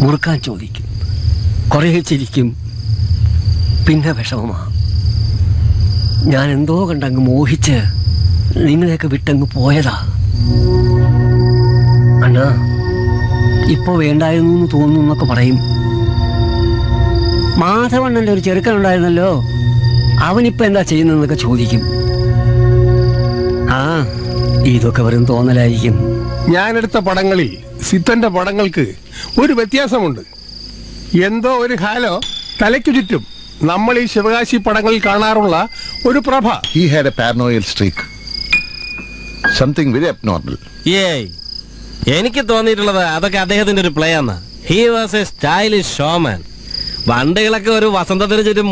മുറുക്കാൻ ചോദിക്കും കുറേ ചിരിക്കും പിന്നെ വിഷമമാ ഞാൻ എന്തോ കണ്ടങ്ങ് മോഹിച്ച് നിങ്ങളെയൊക്കെ വിട്ടങ്ങ് പോയതാ അണ്ണാ ഇപ്പൊ വേണ്ടായിരുന്നു എന്ന് തോന്നുന്നു എന്നൊക്കെ പറയും മാധവണ്ണന്റെ ഒരു ചെറുക്കൻ ഉണ്ടായിരുന്നല്ലോ അവനിപ്പോ എന്താ ചെയ്യുന്നതെന്നൊക്കെ ചോദിക്കും ആ ഇതൊക്കെ വെറും തോന്നലായിരിക്കും ഞാനെടുത്ത പടങ്ങളിൽ സിത്തന്റെ പടങ്ങൾക്ക് ഒരു വ്യത്യാസമുണ്ട് എന്തോ ഒരു ഹാലോ തലയ്ക്കു ചുറ്റും നമ്മൾ ഈ ശിവകാശി പടങ്ങളിൽ കാണാറുള്ള ഒരു പ്രഭ He had a paranoid streak. Something very abnormal. ഏയ് എനിക്ക് തോന്നിയിട്ടുള്ളത് അതൊക്കെ അദ്ദേഹത്തിന്റെ ഒരു പ്ലേ ആണ് he was a stylish showman വണ്ടികളൊക്കെ ഒരു വസന്തത്തിന് ചുറ്റും